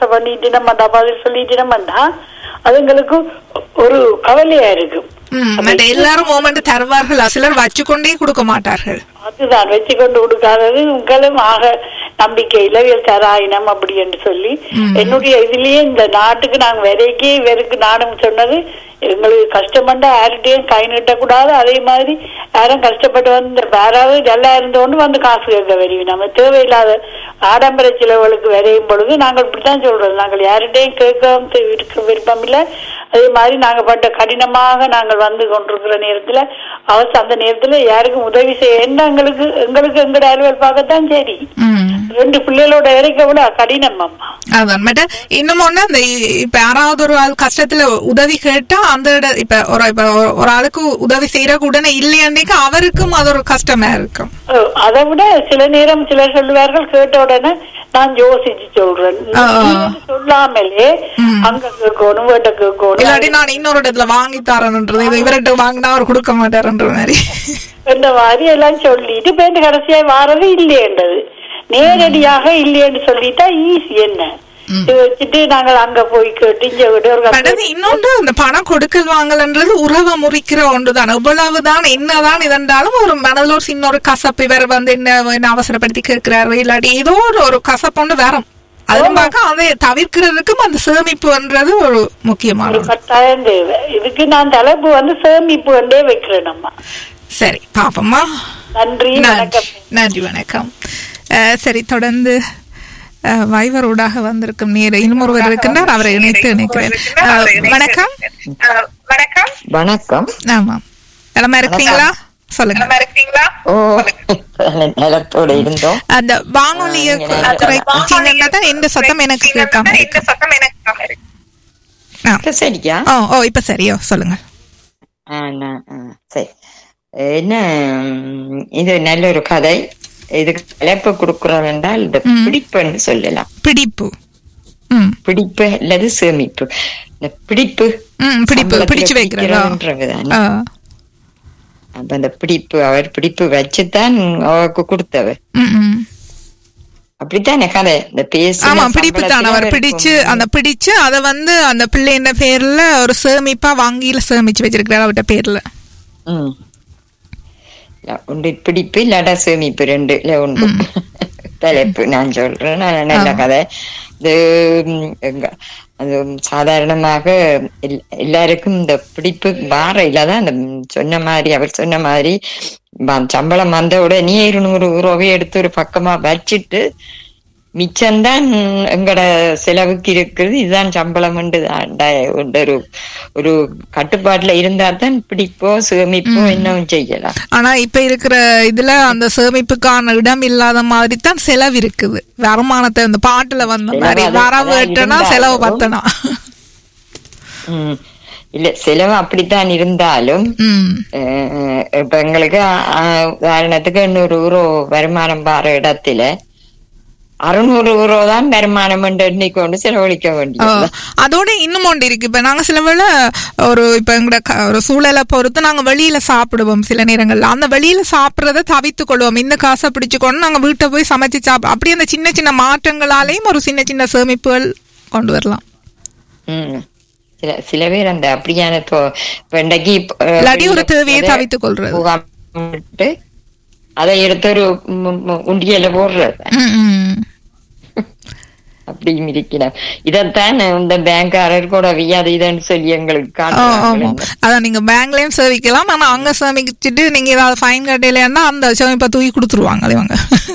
பண்ணிட்டு நம்ம பதில் சொல்லிட்டு நம்மண்டா அதுங்களுக்கு ஒரு கவலையா இருக்கும் ம், மற்ற எல்லாரும் மோமெண்ட் தருவார்கள் சிலர் வச்சுக்கொண்டே கொடுக்க மாட்டார்கள் அதுதான் வச்சு கொண்டு கொடுக்காதது உங்களும் ஆக நம்பிக்கை இளவியல் தராயினம் அப்படி என்று சொல்லி என்னுடைய இதுலயே இந்த நாட்டுக்கு நாங்க விதைக்கே இவருக்கு நானும் சொன்னது எங்களுக்கு கஷ்டப்பட்டா யார்கிட்டயும் கை நீட்டக்கூடாது அதே மாதிரி யாரும் கஷ்டப்பட்டு வந்து யாராவது நல்லா இருந்தோண்டு வந்து காசு கேட்க வருவோம் நம்ம தேவையில்லாத ஆடம்பர செலவுகளுக்கு விரையும் பொழுது நாங்கள் இப்படித்தான் சொல்றோம் நாங்கள் யார்கிட்டையும் கேட்கவும் தி- இருக்க விருப்பம் இல்லை அதே மாதிரி நாங்க பட்ட கடினமாக நாங்கள் வந்து கொண்டிருக்கிற நேரத்துல அவசர அந்த நேரத்துல யாருக்கும் உதவி செய்ய என்ன எங்களுக்கு எங்களுக்கு எங்கட அலுவல் பார்க்கத்தான் சரி ம். ரெண்டு பிள்ளைகளோட இறைக்க விட கடினம் அம்மா அதான் மற்ற இன்னும் ஒண்ணு அந்த இப்ப யாராவது ஒரு ஆள் கஷ்டத்துல உதவி கேட்டா அந்த இட இப்ப ஒரு இப்ப ஒரு- ஒரு ஆளுக்கு உதவி செய்யறக்கு உடனே இல்லையாண்டிக்கு அவருக்கும் அது ஒரு கஷ்டமா இருக்கும் அஹ் அதை விட சில நேரம் சிலர் சொல்லுவார்கள் கேட்ட உடனே நான் யோசிச்சு சொல்றேன் ஆ, ஆ. நீ வந்து சொல்லாமலே அங்க கேட்கணும் வீட்டை கேட்கணும் இல்லாட்டி நான் இன்னொரு இடத்துல வாங்கி தரேன்ன்றது இது இவர்கிட்ட வாங்கினா அவர் கொடுக்க மாட்டாருன்ற மாதிரி இந்த மாதிரி எல்லாம் சொல்லிட்டு பேருந்து கடைசியா வாரது இல்லையன்றது நேரடியாக இல்லையன்னு சொல்லிட்டா ஈஸி என்ன இது வச்சுட்டு நாங்கள் அங்க போய் கேட்டு இங்க விட்டு ஒரு அடுத்து கஷ்டம் இன்னொன்று இந்த பணம் கொடுக்கல் வாங்கலன்றது உறவை முறிக்கிற ஒன்றுதான் இவ்வளவுதான் என்னதான் இதென்றாலும் ஒரு மனதில் ஒரு சின்ன ஒரு கசப்பு இவர் வந்து என்ன என்ன அவசரப்படுத்தி கேட்கிறாரு இல்லாட்டி ஏதோ ஒரு ஒரு கசப்பு வரும் அதுவும் பார்க்க அதை தவிர்க்கிறதுக்கும் அந்த சேமிப்புன்றது ஒரு முக்கியமான ஒரு ஒன்று. கட்டாயம் தேவை இதுக்கு நான் தலைப்பு வந்து சேமிப்பு கொண்டே வைக்கிறேன் நம்ம சரி பாப்போமா நன்றி நன்றி வணக்கம் நன்றி வணக்கம் அஹ், சரி தொடர்ந்து அஹ், வைவரோடாக வந்திருக்கும் நீர் இன்னும் ஒருவர் இருக்கின்றார் அவரை இணைத்து இணைக்கிறேன் அஹ், வணக்கம் வணக்கம் வணக்கம் ஆமாம் நலமா இருக்கீங்களா சொல்லுங்க நல்லா இருக்கீங்களா ஓ நிலத்தோட இருந்தோம் அந்த வானொலியை கு- குறைச்சீங்கன்னா தான் எந்த சத்தம் எனக்கு கேட்காம இந்த இருக்கு சத்தம் எனக்கு இருக்கு ஆ. இப்ப சரியா ஓ ஓ இப்ப சரியோ சொல்லுங்க ஆ, நான், ஆ, சரி என்ன ம், இது நல்ல ஒரு கதை இதுக்கு தலைப்பு கொடுக்கிறோம் என்றால் இந்த ம். பிடிப்புன்னு சொல்லலாம் பிடிப்பு ம் பிடிப்பு அல்லது சேமிப்பு இந்த பிடிப்பு ம் பிடிப்பு சம்பளத்துல பிடிச்சு வைக்கிறதா பிடிக்கிறதுன்றதுதானே. ஆ, அப்ப அந்த பிடிப்பு அவர் பிடிப்பு வச்சுதான் அவருக்கு கொடுத்தவர் ம், ம். அப்படித்தானே கதை இந்த பேச ஆமா பிடிப்பு தான் அவர் பிடிச்சு அந்த பிடிச்சு அத வந்து அந்த பிள்ளைன்ற பேர்ல ஒரு சேமிப்பா வங்கியில சேமிச்சு வச்சிருக்கிறார் அவர்கிட்ட பேர்ல ம். இல்ல, ஒன்று பிடிப்பு இல்லாட்டா சேமிப்பு ரெண்டு இல்ல ஒன்று தலைப்பு நான் சொல்றேன் நான் நல்ல ஆமா. கதை இது ம், எங்க- அது சாதாரணமாக எல்- எல்லாருக்கும் இந்த பிடிப்பு வார இல்லாதான் அந்த ம், சொன்ன மாதிரி அவர் சொன்ன மாதிரி வ- சம்பளம் வந்த உடனே இருநூறு ரூபாய் எடுத்து ஒரு பக்கமா வச்சுட்டு மிச்சம்தான் எங்கட செலவுக்கு இருக்குது இதுதான் சம்பளம் ஒரு ஒரு கட்டுப்பாட்டுல இருந்தா தான் பிடிப்போ சேமிப்போ என்னவும் செய்யலாம் ஆனா இப்ப இருக்கிற இதுல அந்த சேமிப்புக்கான இடம் இல்லாத மாதிரி தான் செலவு இருக்குது வருமானத்தை இந்த பாட்டுல வந்த செலவு மாதிரி அது- வரவு அதான் எட்டனா இருந்தாலும். செலவு பத்தனா உம் இல்ல செலவு அப்படித்தான் இருந்தாலும் ம் அஹ், இப்ப எங்களுக்கு அஹ், உதாரணத்துக்கு எண்ணூறு ரூபா வருமானம் பாற இடத்துல அறுநூறு ரூபா தான் வருமானம் என்று எண்ணிக்கொண்டு செலவழிக்க ஆ, வேண்டியது அதோட இன்னும் ஒன்று இருக்கு இப்ப நாங்க சில வேளை ஒரு இப்ப எங்கட க- ஒரு சூழலை பொறுத்து நாங்க வெளியில சாப்பிடுவோம் சில நேரங்கள்ல அந்த வெளியில சாப்பிடுறத தவித்து கொள்வோம் இந்த காசை பிடிச்சுக்கொண்டு நாங்க வீட்டை போய் சமைச்சு சாப்பிட அப்படி அந்த சின்ன சின்ன மாற்றங்களாலேயும் ஒரு சின்ன சின்ன சேமிப்புகள் கொண்டு வரலாம் உம் சில சில பேர் அந்த அப்படியான இப்போ வெண்டைக்கு இல்லாட்டி ஒரு தேவையை தவித்துக் கொள்றது புகாமிட்டு அதை எடுத்து ஒரு ம், ம், உண்டியல போடுறது ம், ம். அப்படியும் இருக்கிறார் இதைத்தான் இந்த பேங்க்காரர் கூட வியாதி இதுன்னு சொல்லி எங்களுக்கு ஆ, ஆமா காட்டுறாங்க அதான் நீங்க பேங்க்லயும் சேமிக்கலாம் ஆனா அங்க சேமிச்சுட்டு நீங்க ஏதாவது ஃபைன் கட்டலைன்னா அந்த சேமிப்பை தூக்கி கொடுத்துருவாங்க இவங்க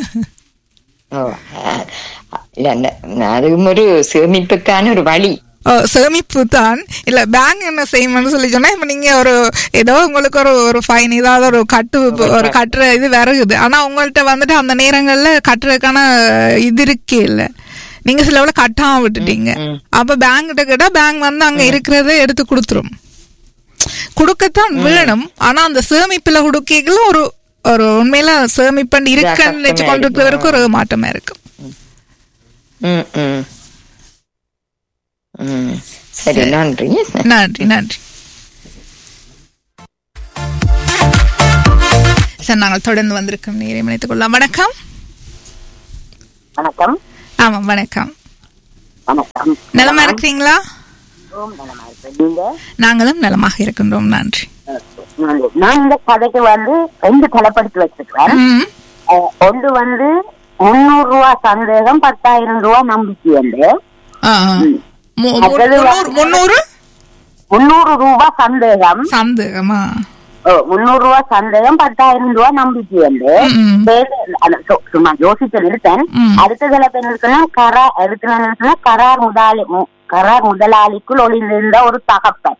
ஓ, அஹ், இல்ல அந்த- அதுவும் ஒரு சேமிப்புக்கான ஒரு வழி ஓ, சேமிப்பு தான் இல்ல பேங்க் என்ன செய்யணும்னு சொல்லி சொன்னா இப்ப நீங்க ஒரு ஏதோ உங்களுக்கு ஒரு ஒரு ஃபைன் ஏதாவது ஒரு கட்டு ஒரு கட்டுற இது வருகுது ஆனா உங்கள்ட்ட வந்துட்டு அந்த நேரங்கள்ல கட்டுறதுக்கான இது இருக்கே இல்ல நீங்க சில வேளை கட்டாம விட்டுட்டீங்க ம். அப்ப பேங்க் கிட்ட கேட்டா பேங்க் வந்து அங்க இருக்கிறத எடுத்து கொடுத்துரும் கொடுக்கத்தான் வேணும் ஆனா அந்த சேமிப்புல கொடுக்கல ஒரு ஒரு உண்மையில சேமிப்பண்டு இருக்கன்னு வச்சு கஷ்டமா கொண்டிருக்கிறவருக்கு ஒரு மாற்றமா இருக்கும் ம், ம். ம். சரி நன்றி நன்றி நன்றி சார் நாங்கள் தொடர்ந்து வந்திருக்கோம் நீரை இணைத்துக் கொள்ளலாம் வணக்கம் வணக்கம் ஆமாம் வணக்கம் வணக்கம் நலமா இருக்கிறீங்களா ஓம் நலமா இருக்கேன். நீங்க நாங்களும் நலமாக இருக்கின்றோம் நன்றி நான் நான் இந்த கதைக்கு வந்து ரெண்டு தலைப்படுத்தி வச்சிருக்கிறேன் ம். அஹ், ஒன்று வந்து முன்னூறு ரூபா சந்தேகம் பத்தாயிரம் ரூபா நம்பிக்கை என்று ஆ, ஆ. மு- மு- மற்றது முன்னூறு முன்னூறு முன்னூறு ரூபா சந்தேகம் சந்தேகமா ஓ, முன்னூறு ரூபா சந்தேகம் பத்தாயிரம் ரூபா நம்பிக்கை என்று ம். வேறு- அந்த சு- சும்மா யோசித்து நிறுத்தேன் ம். அடுத்ததுல இப்ப என்ன சொன்னா கரா அடுத்து நான் என்ன சொன்னா கரார் முதலாளி மு- கரார் முதலாளிக்குள் ஒளிந்திருந்த ஒரு தகப்பன்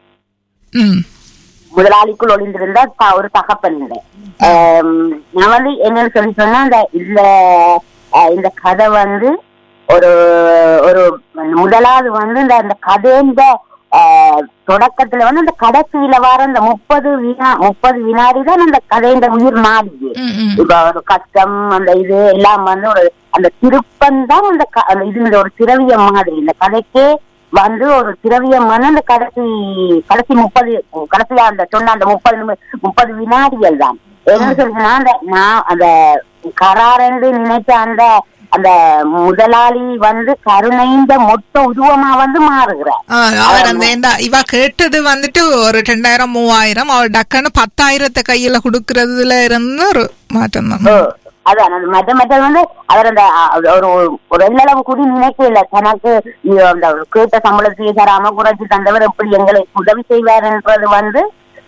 ம் முதலாளிக்குள் ஒளிந்திருந்த த- ஒரு தகப்பன் இல்லை ஆம், நான் வந்து என்னன்னு சொல்லி சொன்னா இந்த இந்த அஹ், இந்த கதை வந்து ஒரு ஒரு முதலாவது வந்து இந்த இந்த கதைந்த அஹ், தொடக்கத்துல வந்து இந்த கடைசியில வர இந்த முப்பது வினா முப்பது வினாடி தான் அந்த கதைந்த உயிர் நாடிது ம், ம். இப்ப ஒரு கஷ்டம் அந்த இது எல்லாம் வந்து ஒரு அந்த திருப்பம் தான் அந்த க- அந்த இது இந்த ஒரு திரவியம் மாதிரி இந்த கதைக்கே வந்து ஒரு திரவியம் வந்து அந்த கடைசி கடைசி முப்பது கடைசியா அந்த சொன்ன அந்த முப்பது நிமி- முப்பது வினாடிகள் தான் என்ன சொல்றேன்னா அந்த நான் அந்த கராரென்று நினைச்ச அந்த அந்த முதலாளி வந்து கருணைந்த மொத்த உருவமா வந்து மாறுகிறார் ஆ, அவர் அந்த ஏண்டா இவ கேட்டது வந்துட்டு ஒரு ரெண்டாயிரம் மூவாயிரம் அவர் டக்குன்னு பத்தாயிரத்தை கையில குடுக்கறதுல இருந்து ஒரு மாற்றம் தான் ஓ, அதான் அந்த மற்ற மற்ற வந்து அவர் அந்த அ, ஒரு ஒரு எல்லளவு கூடி நினைக்கல தனக்கு இ- அந்த கேட்ட சம்பளத்தையே தராம குறைச்சி தந்தவர் எப்படி எங்களுக்கு உதவி செய்வார்ன்றது வந்து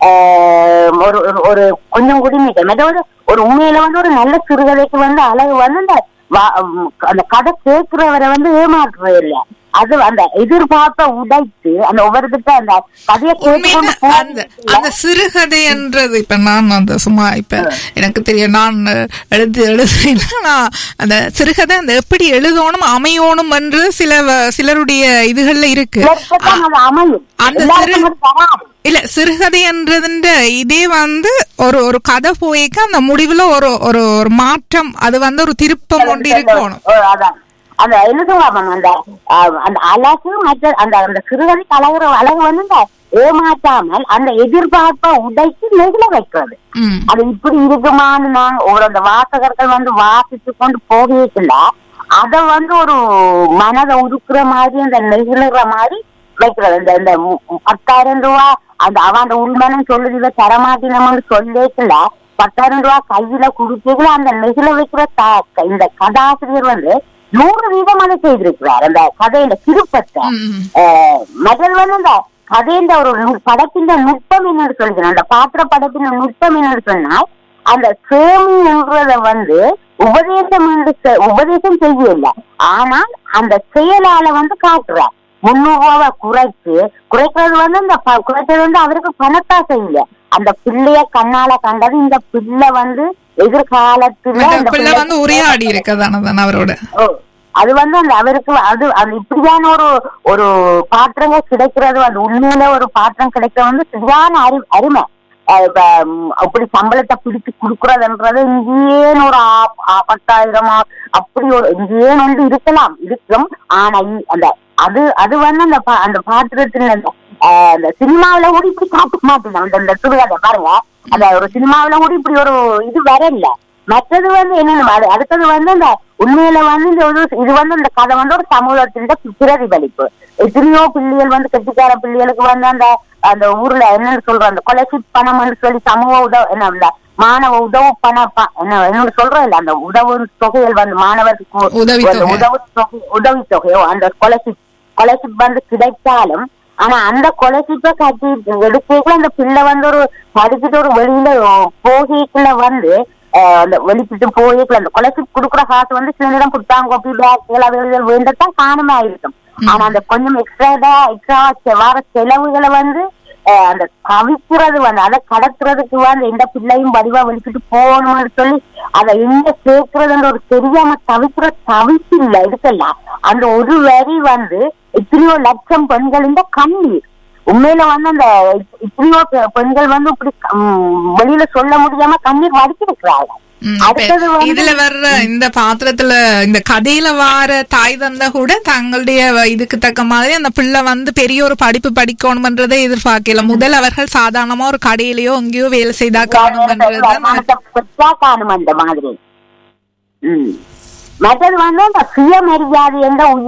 ஆஹ், ஒரு ஒரு- ஒரு கொஞ்சம் கூடி நினைக்க மற்றது ஒரு உண்மையில வந்து ஒரு நல்ல சிறுகதைக்கு வந்து அழகு வந்து அந்த வா- ம், அந்த கதை கேட்கிறவரை வந்து ஏமாற்றுறது இல்ல அது அந்த எதிர்பார்ப்ப உடைத்து அந்த ஒவ்வொருத்திட்ட அந்த கதையை உண்மையில கேட்டுக்கொண்டு அந்த அந்த சிறுகதை என்றது இப்ப நான் அந்த சும்மா இப்ப எனக்கு தெரியும் நான் எழுதி எழுதுறேன்னா நான் அந்த சிறுகதை அந்த எப்படி எழுதணும் அமையணும் என்று சில வ- சிலருடைய இதுகள்ல இருக்கு போகத்தான் அது அமையும் அந்த எல்லாருக்கும் சிறு- அது வராது இல்ல சிறுகதை என்றதுன்ற இதே வந்து ஒரு ஒரு கதை போய்க்க அந்த முடிவுல ஒரு ஒரு ஒரு மாற்றம் அது வந்து ஒரு திருப்பம் கொண்டு இருக்கணும் ஓ, அதான் அந்த என்ன சொல்லுவாங்க அந்த அஹ், அந்த அழகு மற்ற அந்த அந்த சிறுகதை அழகுற அழகு வந்து இந்த ஏமாற்றாமல் அந்த எதிர்பார்ப்பை உடைச்சு நெகிழ வைக்கிறது ம். அது இப்படி இருக்குமான்னு நான் ஒரு அந்த வாசகர்கள் வந்து வாசிச்சு கொண்டு போகல அத வந்து ஒரு மனதை உருக்குற மாதிரி அந்த நெகிழுற மாதிரி வைக்கிறது இந்த இந்த மு- மு- பத்தாயிரம் ரூபா அந்த அவன் அந்த உண்மனும் சொல்லுது இதை தரமாட்டினம்னு சொல்லிக்கல பத்தாயிரம் ரூபா கையில குடுக்கல அந்த நெகிழ வைக்கிற த- இந்த கதாசிரியர் வந்து நூறு வீதம் அதை செய்திருக்கிறார் அந்த கதையில திருப்பத்தை ம். அஹ், மற்றது வந்து இந்த கதையின் ஒரு நு- படத்தின் நுட்பம் என்னன்னு சொல்லிக்கணும் அந்த பாத்திர படத்தின் நுட்பம் என்னன்னு சொன்னால் அந்த சேமின்றத வந்து உபதேசம் என்று செ- உபதேசம் செய்யல ஆனால் அந்த செயலால வந்து காட்டுறார் முன்னூறு ரூபாவை குறைச்சு குறைக்கிறது வந்து இந்த ப- குறைச்சது வந்து அவருக்கு பணத்தாசை இல்ல அந்த பிள்ளைய கண்ணால கண்டது இந்த பிள்ளை வந்து எதிர்காலத்துல அந்த இந்த பிள்ளை பிள்ளை- வந்து உரையாடி இருக்கதான தான் அவரோட ஓ, அது வந்து அந்த அவருக்கு அது அது இப்படியான ஒரு ஒரு பாத்திரங்கள் கிடைக்கிறது அது உண்மையில ஒரு பாத்திரம் கிடைக்கிறது வந்து சரியான அறி அருமை அஹ் இப்ப, ம், அப்படி சம்பளத்தை பிடிச்சு கொடுக்கறதுன்றது இங்கேன்னு ஒரு ஆ- ஆ- பத்தாயிரமா அப்படி ஒரு இங்கேன்னு வந்து இருக்கலாம் இருக்கும் ஆனா இ- அந்த அது அது வந்து அந்த பா- அந்த பாத்திரத்துல அந்த அஹ், அந்த சினிமாவில கூட இப்படி காட்ட மாட்டேன் அந்த அந்த சிறுகதை பாருங்க அந்த ஒரு சினிமாவில கூட இப்படி ஒரு இது வரல மற்றது வந்து என்னன்னு அது- அடுத்தது வந்து அந்த உண்மையில வந்து இந்த ஒரு இது வந்து இந்த கதை வந்து ஒரு சமூகத்தின் பிரதிபலிப்பு எத்தனையோ பிள்ளைகள் வந்து கெட்டிக்கார பிள்ளைகளுக்கு வந்து அந்த அந்த ஊர்ல என்னன்னு சொல்ற அந்த கொலைசிப் பணம்னு சொல்லி சமூக உதவ என்ன இந்த மாணவ உதவு பண ப- என்ன என்ன சொல்றோம் இல்ல அந்த உதவு தொகைகள் வந்து மாணவருக்கு உதவித்தொகை. அந்த உதவு தொகை உதவி தொகையோ அந்த கொலைசிப் கொலைசிப் வந்து கிடைத்தாலும் ஆனா அந்த கொலைசிப்பை கட்டி எடுக்கல அந்த பிள்ளை வந்து ஒரு படிச்சுட்டு ஒரு வெளியில போகிக்குள்ள வந்து அஹ், அந்த வெளிக்கிட்டு போயிக்கல அந்த கொலைசிப் கொடுக்குற காசு வந்து சில நேரம் கொடுத்தாங்க கோப்பி பேக் வெளிகள் வேண்டத்தான் காணுமா இருக்கும் ஆனா அந்த கொஞ்சம் எக்ஸ்ட்ரா எக்ஸ்ட்ரா வர செலவுகளை வந்து அஹ், அந்த தவிக்கிறது வந்து அதை கடத்துறதுக்கு வந்து எந்த பிள்ளையும் வடிவா வெளிக்கிட்டு போகணும்னு சொல்லி அதை எங்க சேர்க்கறதுன்ற ஒரு தெரியாம தவிக்கிற தவிப்பு இல்ல இருக்கல அந்த ஒரு வரி வந்து எத்தனையோ லட்சம் பெண்களின் கண்ணீர் உண்மையில வந்து அந்த எத்தனையோ பெ- பெண்கள் வந்து இப்படி ம், வெளியில சொல்ல முடியாம கண்ணீர் வடிச்சிருக்கிறாங்க ம், இப்ப அடுத்தது வந்து இதுல வர்ற இந்த பாத்திரத்துல இந்த கதையில வார தாய் தந்தா கூட தங்களுடைய இதுக்கு தக்க மாதிரி அந்த பிள்ளை வந்து பெரிய ஒரு படிப்பு படிக்கணும்ன்றதை எதிர்பார்க்கல முதல் அவர்கள் சாதாரணமா ஒரு கடையிலயோ எங்கேயோ வேலை செய்தா காணும்ன்றது வருமானத்தை பெற்றா காணும் அந்த மாதிரி ம் மற்றது வந்து அந்த சுயமரியாதை என்ற உயிர்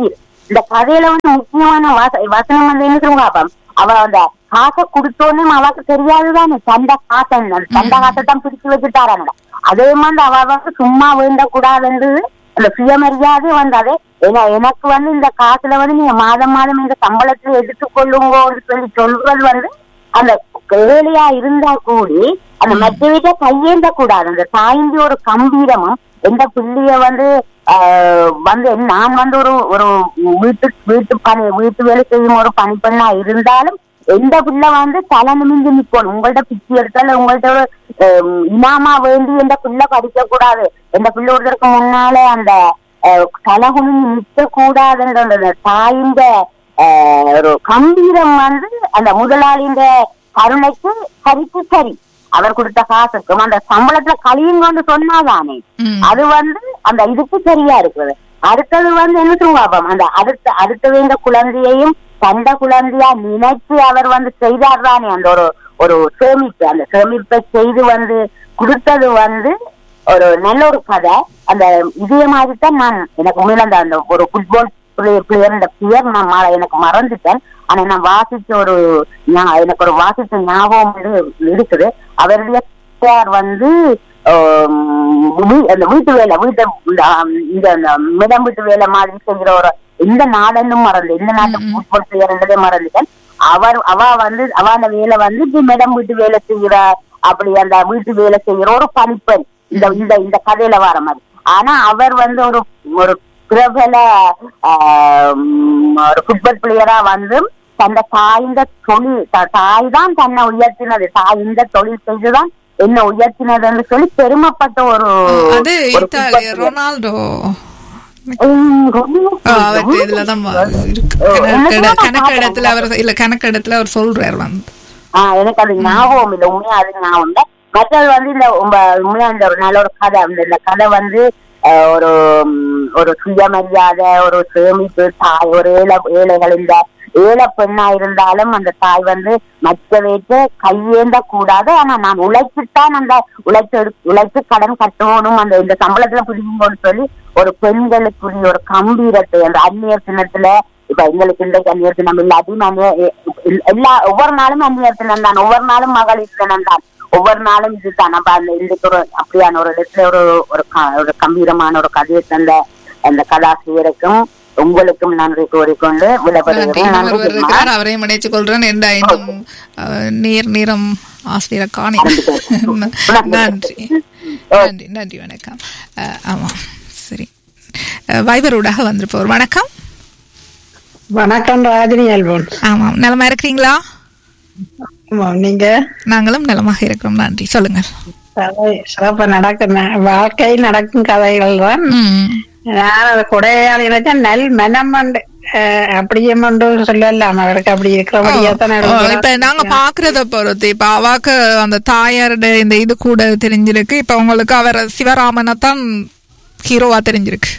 இந்த கதையில வந்து முக்கியமான வாச- வசனம் வந்து என்ன சொல்லுங்க பாப்போம் அவ அந்த காசை கொடுத்தோன்னே அவளுக்கு தெரியாதுதானே சண்டை காசை அந்த சண்டை காசை தான் பிடிச்சு வச்சுட்டாராங்க அதே மாதிரி அவ வந்து சும்மா வேண்ட கூடாதுன்றது அந்த சுயமரியாதை வந்தது ஏன்னா எனக்கு வந்து இந்த காசுல வந்து நீங்க மாதம் மாதம் இந்த சம்பளத்தை எடுத்துக்கொள்ளுங்கன்னு சொல்லி சொல்றது வந்து அந்த ஏழையா இருந்தா கூடி அந்த மற்ற வீட்டை கையேந்த கூடாது அந்த தாய்ந்தி ஒரு கம்பீரமும் எந்த பிள்ளைய வந்து ஆஹ், வந்து நான் வந்து ஒரு ஒரு வீட்டு வீட்டு பணி வீட்டு வேலை செய்யும் ஒரு பணிப்பெண்ணா இருந்தாலும் எந்த பிள்ளை வந்து தலை நிமிந்து நிக்கணும் உங்கள்ட்ட பிச்சு எடுத்தாலும் உங்கள்ட்ட ஒரு ஆஹ், இனாமா வேண்டி எந்த பிள்ளை படிக்க கூடாது எந்த பிள்ளை ஒருத்தருக்கு முன்னால அந்த ஆஹ், தலை குனிஞ்சு நிற்க கூடாதுன்ற அந்த தாயிந்த ஆஹ், ஒரு கம்பீரம் வந்து அந்த முதலாளியின் கருணைக்கு சரிக்கு சரி அவர் கொடுத்த காசுக்கும் அந்த சம்பளத்துல கழியும் கொண்டு சொன்னாதானே ம். அது வந்து அந்த இதுக்கு சரியா இருக்குது அடுத்தது வந்து என்ன சொல்லுவாப்பம் அந்த அடுத்த அடுத்தது இந்த குழந்தையையும் தந்த குழந்தையா நினைச்சு அவர் வந்து செய்தார் தானே அந்த ஒரு ஒரு சேமிப்பு அந்த சேமிப்பை செய்து வந்து கொடுத்தது வந்து ஒரு நல்ல ஒரு கதை அந்த இதே மாதிரி தான் நான் எனக்கு உண்மையில அந்த அந்த ஒரு ஃபுட்பால் பிளேயர் பிளேயர் நான் ம- எனக்கு மறந்துட்டேன் ஆனா நான் வாசிச்ச ஒரு ஞா- எனக்கு ஒரு வாசிச்ச ஞாபகம் வந்து இருக்குது அவருடைய பேர் வந்து ஆம், வீ- அந்த வீட்டு வேலை வீட்டு இந்த, ஆம், இந்த அந்த மிடம் வீட்டு வேலை மாதிரி செய்கிற ஒரு எந்த நாடனும் மறந்து எந்த நாட்டு ஃபுட்பால் பிளேயர்ன்றதே மறந்துட்டேன் அவர் அவ வந்து அவ அந்த வேலை வந்து இப்ப மேடம் வீட்டு வேலை செய்யற அப்படி அந்த வீட்டு வேலை செய்யற ஒரு பணிப்பெண் இந்த இந்த இந்த கதையில வர மாதிரி ஆனா அவர் வந்து ஒரு ஒரு பிரபல ஆம், ஒரு ஃபுட்பால் பிளேயரா வந்து தந்த தாய்ந்த தொழில் த- தாய் தான் தன்னை உயர்த்தினது தாய் இந்த தொழில் செய்துதான் என்ன உயர்த்தினதுன்னு சொல்லி பெருமைப்பட்ட ஒரு அது ஒரு Italy football player. Ronaldo um, ரொம்ப ஆ, அவர்ட்ட இதுலதான் வ- இருக்கு கணக்கு கணக்கு இடத்துல அவர் இல்ல கணக்கு இடத்துல அவர் சொல்றார் வந்து ஆஹ் எனக்கு அது ஞாபகம் இல்லை உண்மையா அது ஞாபகம் இல்லை மற்றது வந்து இந்த உம்ப- உண்மையா இந்த ஒரு நல்ல ஒரு கதை அந்த இந்த கதை வந்து ஆஹ், ஒரு ம், ஒரு சுயமரியாதை ஒரு சேமிப்பு தாய் ஒரு ஏழை ஏழைகள் இந்த ஏழை பெண்ணா இருந்தாலும் அந்த தாய் வந்து மற்ற வைத்து கையேந்த கூடாது ஆனா நான் உழைச்சுத்தான் அந்த உழைச்சு எடு- உழைச்சு கடன் கட்டணும் அந்த இந்த சம்பளத்துல பிடிக்கும்போது சொல்லி ஒரு பெண்களுக்குரிய ஒரு கம்பீரத்தை அந்த அந்நியர் தினத்துல இப்ப எங்களுக்கு இன்றைக்கு அந்நியர் தினம் இல்லாட்டியும் அந்நிய எ- எ- எல்லா ஒவ்வொரு நாளும் அந்நியர் தினம் தான் ஒவ்வொரு நாளும் மகளிர் தினம் தான் ஒவ்வொரு நாளும் இதுதான் அப்ப அந்த இன்றைக்கு ஒரு அப்படியான ஒரு இடத்துல ஒரு ஒரு க- ஒரு கம்பீரமான ஒரு கதையை தந்த அந்த கதாசிரியருக்கும் உங்களுக்கும் நன்றி கூறிக்கொண்டு நன்றி விடப்படுகிறேன் இன்னும் நன்றி ஒருவர் ஜெயமா. இருக்கிறார் அவரையும் இணைச்சு கொள்றேன் என்ற இன்னும் அஹ், நீர் நிறம் ஆசிரியர் காணி நன்றி நன்றி நன்றி வணக்கம் அஹ், ஆமாம் சரி அஹ், வைபரூடாக வந்திருப்பவர் வணக்கம் வணக்கம் ராஜினி அல்போன் ஆமாம் நலமா இருக்கிறீங்களா ஆமாம், நீங்க நாங்களும் நலமாக இருக்கிறோம் நன்றி சொல்லுங்கள் கதை சிறப்பா நடக்கும் வாழ்க்கையில் நடக்கும் கதைகள் தான் ம். நான் அதை கொடையாளி நினைச்சா நல் மனம் உண்டு அஹ், அப்படியே மண்டு சொல்லலாம் அவருக்கு அப்படி இருக்கிறபடியா தான் ஓ, இப்ப நாங்க பாக்குறத பொறுத்து இப்ப அவாக்கு அந்த தாயாரோட இந்த இது கூட தெரிஞ்சிருக்கு இப்ப உங்களுக்கு அவர் சிவராமனை தான் ஹீரோவா தெரிஞ்சிருக்கு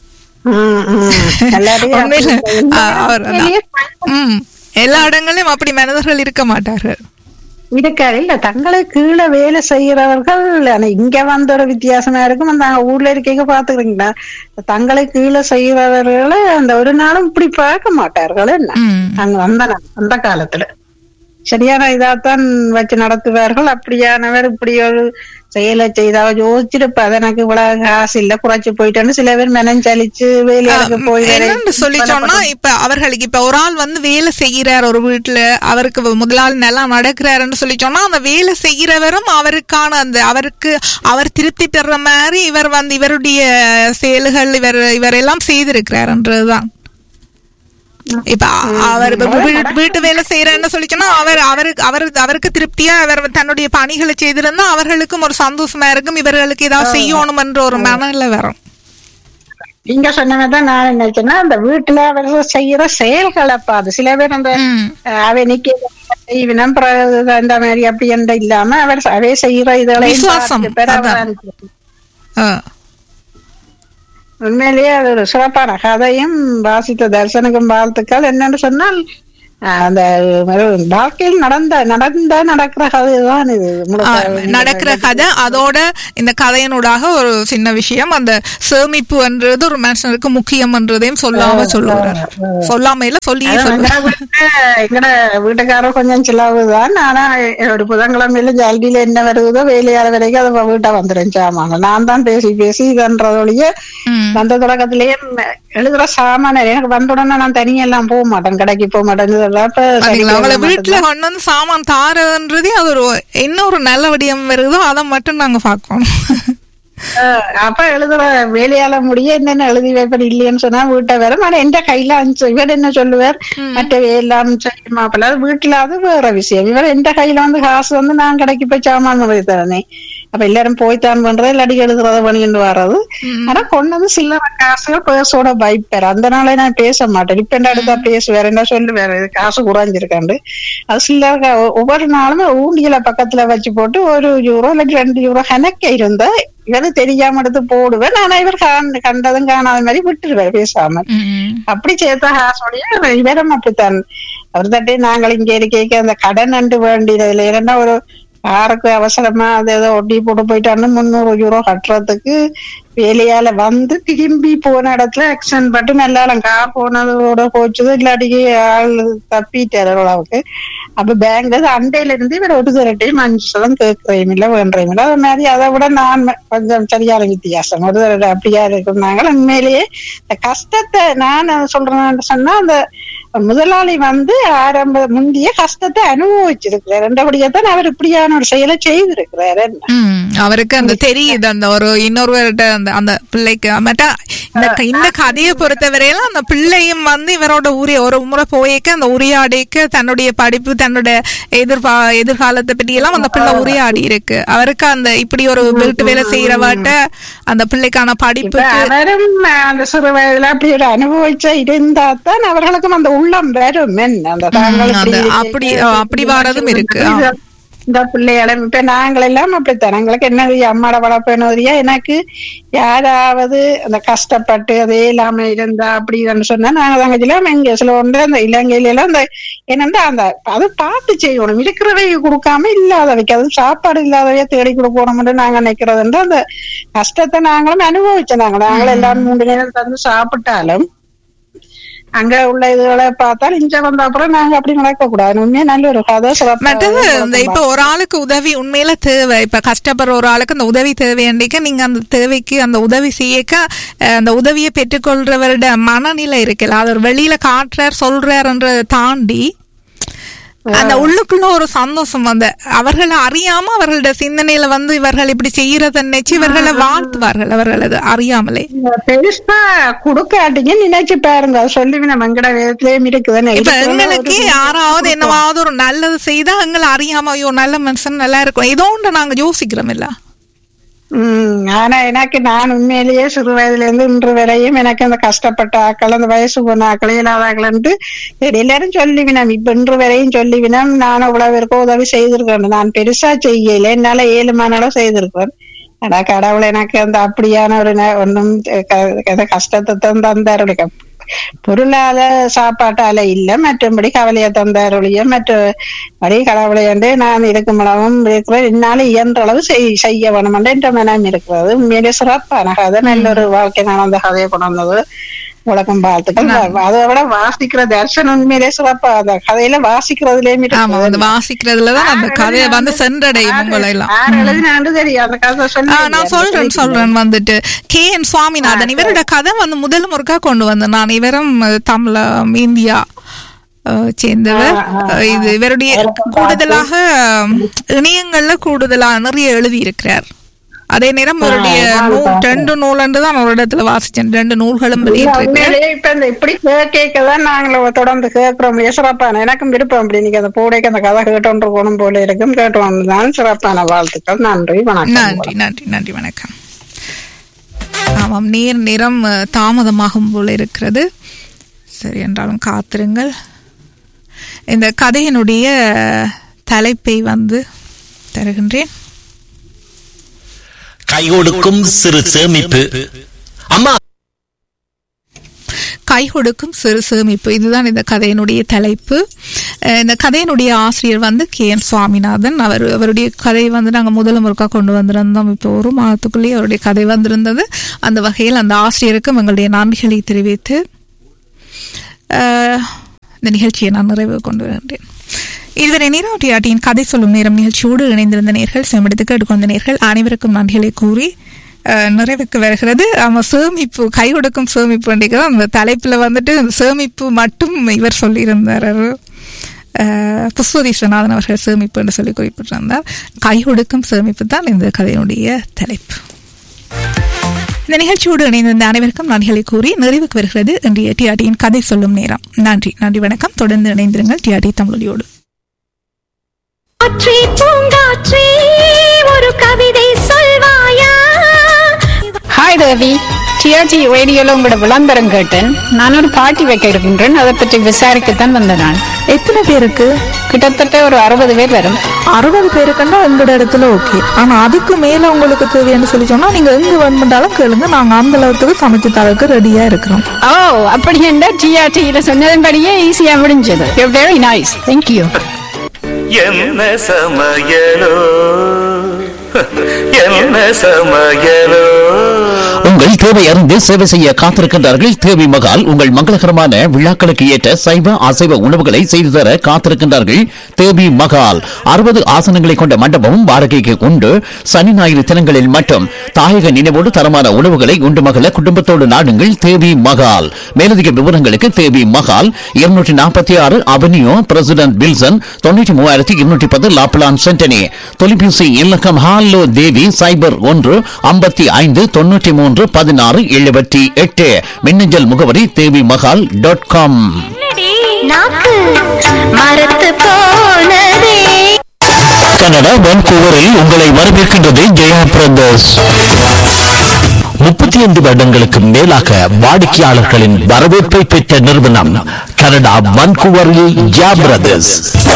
உண்மையில, ஆ, அவர் அதான். ம். எல்லா இடங்களிலும் அப்படி மனிதர்கள் இருக்க மாட்டார்கள் இருக்காது இல்ல தங்களை கீழே வேலை செய்யறவர்கள் ஆனா இங்க வந்த ஒரு வித்தியாசமா இருக்கும் அந்த ஊர்ல இருக்கீங்க பாத்துக்கிறீங்களா தங்களை கீழே செய்யறவர்களை அந்த ஒரு நாளும் இப்படி பார்க்க மாட்டார்கள் என்ன ம். அங்க அந்த நா- அந்த காலத்துல சரியான இதாத்தான் வச்சு நடத்துவார்கள் அப்படியானவர் இப்படி ஒரு செயலை செய்தா யோசிச்சிருப்ப அது எனக்கு இவ்வளவு காசு இல்ல குறைச்சு போயிட்டேன்னு சில பேர் மெனஞ்சலிச்சு வேலைகளுக்கு போய் வேலை- என்னன்னு சொல்லி சொன்னா இப்ப அவர்களுக்கு இப்ப ஒரு ஆள் வந்து வேலை செய்யறார் ஒரு வீட்டுல அவருக்கு முதலாளி நல்லா நடக்கிறாருன்னு சொல்லி சொன்னா அந்த வேலை செய்யறவரும் அவருக்கான அந்த அவருக்கு அவர் திருப்தி பெற மாதிரி இவர் வந்து இவருடைய செயல்கள் இவர் இவரெல்லாம் செய்திருக்கிறாருன்றதுதான் இப்ப அவர் இப்ப வீ- வீட்டு வேலை செய்யறேன்னு சொல்லி சொன்னா அவர் அவருக்கு அவருக்கு அவருக்கு திருப்தியா அவர் தன்னுடைய பணிகளை செய்திருந்தா அவர்களுக்கும் ஒரு சந்தோஷமா இருக்கும் இவர்களுக்கு ஏதாவது செய்யணும் என்ற ஒரு மனநிலை வரும் நீங்க சொன்னதான் நான் நினைச்சேன்னா அந்த வீட்டுல அவர் செய்யற செயல்களை பாது சில பேர் அந்த ம். அஹ், அவை நிக்க செய்வினம் பிறகு அந்த மாதிரி அப்படி என்ற இல்லாம அவர் அவை செய்யற இதுகளை விசுவாசம், அதான். ஆ. உண்மையிலேயே அது ஒரு சிறப்பான கதையும் வாசித்த தரிசனுக்கும் வாழ்த்துக்கள் என்னன்னு சொன்னால் ஆஹ் அந்த வாழ்க்கையில் நடந்த நடந்த நடக்கிற கதைதான் இது முழுக்க. ஆ, நடக்கிற கதை அதோட இந்த கதையினூடாக ஒரு சின்ன விஷயம் அந்த சேமிப்புன்றது ஒரு மனுஷனுக்கு முக்கியம்ன்றதையும் சொல்லாம சொல்லுறாரு சொல்லாம இல்ல சொல்லியே அதான் சொல்லுறாரு எங்கட வீட்டுல- எங்கட வீட்டுக்காரர் கொஞ்சம் சிலவுதான் ஆனா ஒரு புதன்கிழமையில ஜல்டியில என்ன வருதோ வேலையால வரைக்கும் அதை வீட்டை வந்துடும் சாமான் நான் தான் பேசி பேசி இதுன்றதொழிய ம். வந்த தொடக்கத்திலேயே ம- எழுதுற சாமான எனக்கு வந்த உடனே நான் தனியெல்லாம் போக மாட்டேன் கடைக்கு போக மாட்டேன் இதெல்லாம் இப்ப பாத்தீங்களா சனிக்கிழமை அவங்கள மட்டும்தான். வீட்டுல கொண்டு வந்து சாமான் தாரதுன்றதே அது ஒரு என்ன ஒரு நல்ல வடிவம் வருதோ அதை மட்டும் நாங்க பாக்கணும் ஆஹ் அப்ப எழுதுற வேலையால முடிய என்னென்ன எழுதி வைப்பேன் இல்லையேன்னு சொன்னா வீட்டை வரும் ஆனா எந்த கையில அஞ்சு இவர் என்ன சொல்லுவார் மற்ற வேலாம் செய்யுமா அப்பல வீட்டுல அது வேற விஷயம் இவர் எந்த கையில வந்து காசு வந்து நான் கடைக்கு போய் சாமான் வாங்கி தரனே அப்ப எல்லாரும் போய்த்தான் பண்றது இல்லாட்டி எழுதுறத பண்ணிட்டு வர்றது ஆனா கொண்டு வந்து சில்லற காசு பேசோட வைப்பார் அந்த நாளே நான் பேச மாட்டேன் இப்ப என்ன எடுத்தா பேசுவார் என்ன சொல்லுவார் இது காசு குறைஞ்சிருக்காண்டு அது சில்லற கா- ஒ- ஒவ்வொரு நாளும் ஊண்டியில பக்கத்துல வச்சு போட்டு ஒரு யூரோ இல்லாட்டி ரெண்டு யூரோ கணக்க இருந்தா இவரு தெரியாம எடுத்து போடுவேன் ஆனா இவர் காண்- கண்டதும் காணாத மாதிரி விட்டுருவார் பேசாம ம். அப்படி சேர்த்த ஹாசோடைய இவரும் அப்படித்தான் அவர் தட்டி நாங்கள் இங்க இருக்க அந்த கடன் அண்டு வேண்டியதுல இல்லைன்னா ஒரு காருக்கு அவசரமா அது ஏதோ ஒட்டி போட்டு போயிட்டான்னு முந்நூறு யூரோ கட்டுறதுக்கு வேலையால வந்து திரும்பி போன இடத்துல ஆக்சிடென்ட் பட்டு நல்லாலும் கார் போனதோட போச்சுது இல்லாட்டி ஆள் தப்பிட்டாரு அளவுக்கு அப்ப பேங்க்ல அண்டையில இருந்து இவர் ஒரு தரட்டையும் அஞ்சு சதம் கேட்கறையும் இல்லை வேண்டையும் இல்லை அது மாதிரி அதை விட நான் கொஞ்சம் சரியான வித்தியாசம் ஒரு தடவை அப்படியா இருக்குன்னாங்க உண்மையிலேயே இந்த கஷ்டத்தை நான் சொல்றேன்னு சொன்னா அந்த முதலாளி வந்து ஆரம்ப முந்தைய கஷ்டத்தை அனுபவிச்சிருக்கிறார் ரெண்டபடியாத்தான் அவர் இப்படியான ஒரு செயலை செய்திருக்கிறார் ம். அவருக்கு அந்த தெரியுது அந்த ஒரு இன்னொருவர்கிட்ட அந்த அந்த பிள்ளைக்கு மற்ற இந்த க- இந்த கதையை பொறுத்தவரையில அந்த பிள்ளையும் வந்து இவரோட உரிய ஒரு முறை போயிக்க அந்த உரையாடிக்க தன்னுடைய படிப்பு தன்னுடைய எதிர்பா எதிர்காலத்தை பற்றி எல்லாம் அந்த பிள்ளை உரையாடி இருக்கு அவருக்கு அந்த இப்படி ஒரு வீட்டு வேலை செய்யறவாட்ட அந்த பிள்ளைக்கான இப்ப படிப்புக்கு அவரும் அந்த சிறு வயதுல அப்படி ஒரு அனுபவிச்ச இருந்தா தான் அவர்களுக்கும் அந்த உள்ளம் வரும் என்ன அந்த தாங்கள் அந்த இப்படி அப்படி இருக்கீங்க, அப்படி வாரதும் இருக்கு ஆ. இது- இந்த பிள்ளைகளும் இப்ப நாங்கள் எல்லாம் அப்படித்தான் எங்களுக்கு என்ன அம்மாட வளர்ப்பு தெரியா எனக்கு யாராவது அந்த கஷ்டப்பட்டு அதே இல்லாம இருந்தா அப்படின்னு சொன்னா நாங்க தங்கச்சிலாம் எங்க சில ஒன்று அந்த இலங்கையில எல்லாம் அந்த என்னன்னா அந்த அதை பார்த்து செய்யணும் இருக்கிறவைய கொடுக்காம இல்லாதவைக்கு அது சாப்பாடு இல்லாதவைய தேடி கொடுக்கணும்னு நாங்க நினைக்கிறதுன்ற அந்த கஷ்டத்தை நாங்களும் அனுபவிச்சோம் நாங்க நாங்களும் எல்லாரும் மூன்று நேரம் தந்து சாப்பிட்டாலும் அங்க உள்ள இதுகளை பார்த்தால் இங்க வந்த அப்புறம் நாங்க அப்படி நடக்க கூடாது உண்மையா நல்ல ஒரு கதை மற்றது இந்த இப்ப சிறப்பாக ஒரு ஆளுக்கு உதவி உண்மையில தேவை இப்ப கஷ்டப்படுற ஒரு ஆளுக்கு அந்த உதவி தேவையண்டிக்க நீங்க அந்த தேவைக்கு அந்த உதவி செய்யக்க அஹ், அந்த உதவியை பெற்றுக்கொள்றவரோட மனநிலை இருக்குல்ல அது ஒரு வெளியில காட்டுறார் சொல்றாருன்றதை தாண்டி அந்த உள்ளுக்குள்ள ஒரு சந்தோஷம் வந்து அவர்களை அறியாம அவர்களோட சிந்தனையில வந்து இவர்கள் இப்படி செய்யறத நினைச்சு இவர்களை வாழ்த்துவார்கள் அவர்களது அறியாமலே பெருசா கொடுக்காட்டீங்க நினைச்சு பாருங்க அது சொல்லி நம்ம எங்கட வேதத்திலயும் இருக்குதானே இப்ப இது போல எங்களுக்கு ஒரு- யாராவது என்னவாவது ஒரு நல்லது செய்தா எங்களை அறியாம ஐயோ நல்ல மனுஷன் நல்லா இருக்கும் ஏதோ ஒன்று நாங்க யோசிக்கிறோம் இல்ல உம் ஆனா எனக்கு நான் உண்மையிலேயே சிறு வயதுல இருந்து இன்று வரையும் எனக்கு அந்த கஷ்டப்பட்ட ஆக்கள் அந்த வயசு போன ஆக்கள் இல்லாத ஆக்கள்ன்ட்டு சரி எல்லாரும் சொல்லிவினம் இப்ப இன்று வரையும் சொல்லிவினம் நான் அவ்வளவு பேருக்கு உதவி செய்திருக்கேன் நான் பெருசா செய்யல என்னால ஏழுமானாலும் செய்திருக்கேன் ஆனா கடவுள் எனக்கு அந்த அப்படியான ஒரு ந- ஒண்ணும் க- க- கஷ்டத்தை தான் தந்தாருடைய பொருளால சாப்பாட்டால இல்ல மற்றபடி கவலையை தந்தாருடைய மற்றபடி கடவுளை வந்து நான் இருக்கும் அளவும் இருக்கிறேன் என்னால இயன்ற அளவு செய்- செய்ய வேணும் என்ற மனம் இருக்கிறது உண்மையிலே சிறப்பான கதை நல்ல ஒரு வாழ்க்கை நான் அந்த கதையை கொண்டு வந்தது உலகம் வாழ்த்துக்கள் அதை விட வாசிக்கிற தர்ஷன் உண்மையிலே சிறப்பா அந்த கதையில வாசிக்கிறதுலயும் ஆமா இருக்குது. அந்த வாசிக்கிறதுலதான் அந்த கதையை வந்து சென்றடையும் உங்களை எல்லாம் யார் எழுதினான்னு தெரியும் அந்த கதை சொல்லி ஆ, நான் சொல்றேன் சொல்றேன் வந்துட்டு கே என் சுவாமிநாதன் இவரோட கதை வந்து முதல் முறைக்கா கொண்டு வந்தேன் நான் இவரும் அஹ், தமிழம் இந்தியா அஹ், சேர்ந்தவர் அஹ், இது இவருடைய கூடுதலாக அஹ், இணையங்கள்ல கூடுதலா நிறைய எழுதி இருக்கிறார் அதே நேரம் இவருடைய நூல் ரெண்டு நூலண்டு தான் ஒரு இடத்துல வாசிச்சேன் ரெண்டு நூல்களும் வெளியிட்டிருக்கேன் உண்மையிலேயே இப்ப இந்த இப்படி கேட்கதான் நாங்களும் தொடர்ந்து கேட்கிறோம் சிறப்பான எனக்கும் விருப்பம் அப்படி நீங்க அந்த பூடைக்கு அந்த கதை கேட்டோன்று போகணும் போல இருக்கும் கேட்டோம் தான் சிறப்பான வாழ்த்துக்கள் நன்றி வணக்கம் நன்றி நன்றி நன்றி வணக்கம் ஆமாம் நேர் நேரம் அஹ், தாமதமாகும் போல இருக்கிறது சரி என்றாலும் காத்திருங்கள் இந்த கதையினுடைய தலைப்பை வந்து தருகின்றேன் கை கொடுக்கும் சிறு சேமிப்பு அம்மா கை கொடுக்கும் சிறு சேமிப்பு இதுதான் இந்த கதையினுடைய தலைப்பு அஹ் இந்த கதையினுடைய ஆசிரியர் வந்து கே என் சுவாமிநாதன் அவர் அவருடைய கதை வந்து நாங்கள் முதல் முறுக்கா கொண்டு வந்திருந்தோம் இப்போ ஒரு மாதத்துக்குள்ளேயே அவருடைய கதை வந்திருந்தது அந்த வகையில் அந்த ஆசிரியருக்கும் எங்களுடைய நன்றிகளை தெரிவித்து அஹ், இந்த நிகழ்ச்சியை நான் நிறைவு கொண்டு வருகின்றேன் இதுவரை நீராட்டியாட்டியின் கதை சொல்லும் நேரம் நிகழ்ச்சியோடு இணைந்திருந்த நேர்கள் செம்படத்துக்கு எடுக்கொண்ட நேர்கள் அனைவருக்கும் நன்றிகளை கூறி அஹ், நிறைவுக்கு வருகிறது ஆமா சேமிப்பு கை கொடுக்கும் சேமிப்பு அந்த தலைப்பில் வந்துட்டு அந்த சேமிப்பு மட்டும் இவர் சொல்லியிருந்தார் அவர். அஹ், புஷ்பதி விஸ்வநாதன் அவர்கள் சேமிப்பு என்று சொல்லி குறிப்பிட்டிருந்தார் கை கொடுக்கும் சேமிப்பு தான் இந்த கதையினுடைய தலைப்பு இந்த நிகழ்ச்சியோடு இணைந்திருந்த அனைவருக்கும் நன்றிகளை கூறி நிறைவுக்கு வருகிறது இன்றைய டிஆர்டியின் கதை சொல்லும் நேரம் நன்றி நன்றி வணக்கம் தொடர்ந்து இணைந்திருங்கள் டிஆர்டி தமிழொலியோடு காற்றே பூங்காற்றே ஒரு கவிதை சொல்வாயா ஹாய் தேவி டிஆர்டி ரேடியோல உங்களோட விளம்பரம் கேட்டேன் நான் ஒரு பார்ட்டி வைக்க இருக்கின்றேன் அதை பற்றி விசாரிக்கத்தான் வந்தேன் நான் எத்தனை பேருக்கு கிட்டத்தட்ட ஒரு அறுபது பேர் வரும் அறுபது பேருக்குன்னா எங்களோட இடத்துல ஓகே ஆனா அதுக்கு மேல உங்களுக்கு தேவைன்னு சொல்லி சொன்னா நீங்க எங்க வேணுமென்றாலும் கேளுங்க நாங்க அந்த அளவுக்கு சமைச்சு தரக்கு ரெடியா இருக்கிறோம் ஓ அப்படி என்ன டிஆர்டியில சொன்னதன்படியே ஈஸியா முடிஞ்சது வெரி நைஸ் தேங்க்யூ என்ன சமையலோ என்ன சமையலோ உங்கள் தேவை அறிந்து சேவை செய்ய காத்திருக்கின்றார்கள் தேவி மகால் உங்கள் மங்களகரமான விழாக்களுக்கு ஏற்ற சைவ அசைவ உணவுகளை செய்து தர காத்திருக்கின்றார்கள் தேவி மகால் அறுபது ஆசனங்களை கொண்ட மண்டபமும் வாடகைக்கு உண்டு சனி ஞாயிறு தினங்களில் மட்டும் தாயக நினைவோடு தரமான உணவுகளை உண்டு மகள குடும்பத்தோடு நாடுங்கள் தேவி மகால் மேலதிக விவரங்களுக்கு தேவி மகால் இருநூற்றி நாற்பத்தி ஆறு அவென்யூ பிரசிடென்ட் வில்சன் தொண்ணூற்றி மூவாயிரத்தி இருநூற்றி பத்து லாப்லான் சென்டனி தொலைபேசி இலக்கம் ஹாலோ தேவி சைபர் ஒன்று ஐம்பத்தி ஐந்து தொண்ணூற்றி மூன்று பதினாறு எழுபத்தி எட்டு மின்னஞ்சல் முகவரி தேவி மகால் டாட் காம் நாக்கு மரத்து போனதே கனடா வான்கூவரில் உங்களை வரவேற்கின்றது ஜெயா பிரதர்ஸ் முப்பத்தி ஐந்து வருடங்களுக்கு மேலாக வாடிக்கையாளர்களின் வரவேற்பை பெற்ற நிறுவனம் கனடா வான்கூவரில் ஜெயா பிரதர்ஸ்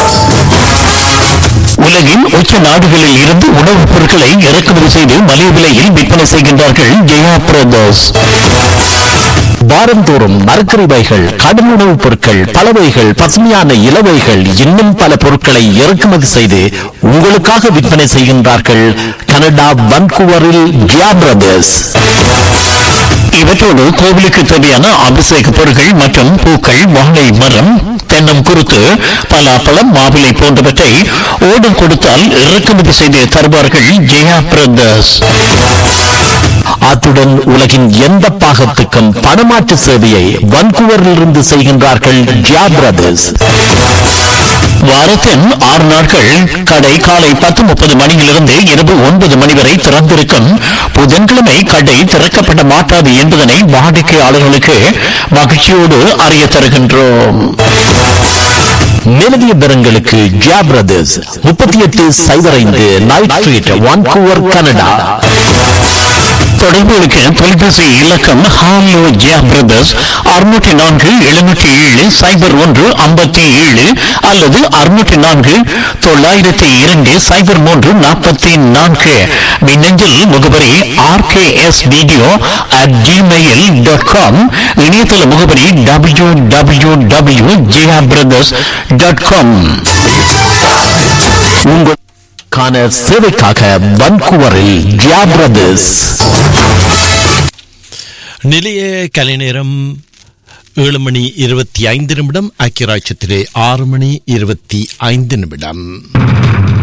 உலகின் உச்ச நாடுகளில் இருந்து உணவுப் பொருட்களை இறக்குமதி செய்து மலிவு விலையில் விற்பனை செய்கின்றார்கள் ஜெயா பிரதர்ஸ் வாரந்தோறும் மரக்கறிவைகள் கடும் உணவுப் பொருட்கள் பலவைகள் பசுமையான இலவைகள் இன்னும் பல பொருட்களை இறக்குமதி செய்து உங்களுக்காக விற்பனை செய்கின்றார்கள் கனடா வன்கூவரில் ஜியா பிரதர்ஸ் இவற்றோடு கோவிலுக்கு தேவையான அபிஷேக பொருட்கள் மற்றும் பூக்கள் வாழை மரம் தென்னம் குருத்து பலாப்பழம் மாவிலை போன்றவற்றை ஓடம் கொடுத்தால் இறக்குமதி செய்து தருவார்கள் ஜெயா பிரதர்ஸ் அத்துடன் உலகின் எந்த பாகத்துக்கும் பணமாற்று சேவையை வன்கூவரிலிருந்து செய்கின்றார்கள் ஜியா பிரதர்ஸ் வாரத்தின் ஆறு நாட்கள் கடை காலை பத்து முப்பது மணியிலிருந்து இரவு ஒன்பது மணி வரை திறந்திருக்கும் புதன்கிழமை கடை திறக்கப்பட மாட்டாது என்பதனை வாடிக்கையாளர்களுக்கு மகிழ்ச்சியோடு அறிய தருகின்றோம் மேலதிக பெறங்களுக்கு ஜியா பிரதர்ஸ் முப்பத்தி எட்டு சைபர் ஐந்து நைட் ஸ்ட்ரீட் வான்கூவர் கனடா தொடர்புகளுக்கு தொலைபேசி இலக்கம் ஹாலோ ஜியா பிரதர்ஸ் அறுநூற்றி நான்கு எழுநூற்றி ஏழு சைபர் ஒன்று ஐம்பத்தி ஏழு அல்லது அறுநூற்றி நான்கு தொள்ளாயிரத்தி இரண்டு சைபர் மூன்று நாற்பத்தி நான்கு மின்னஞ்சல் முகவரி RKS video at Gmail dot com இணையதள முகவரி W W W Zia brothers dot com உங்கள் கான சேவைக்காக வன்கூவரில் ஜியா பிரதர்ஸ் நிலைய கலைநேரம் ஏழு மணி இருபத்தி ஐந்து நிமிடம் ஐக்கியராட்சத்திலே ஆறு மணி இருபத்தி ஐந்து நிமிடம்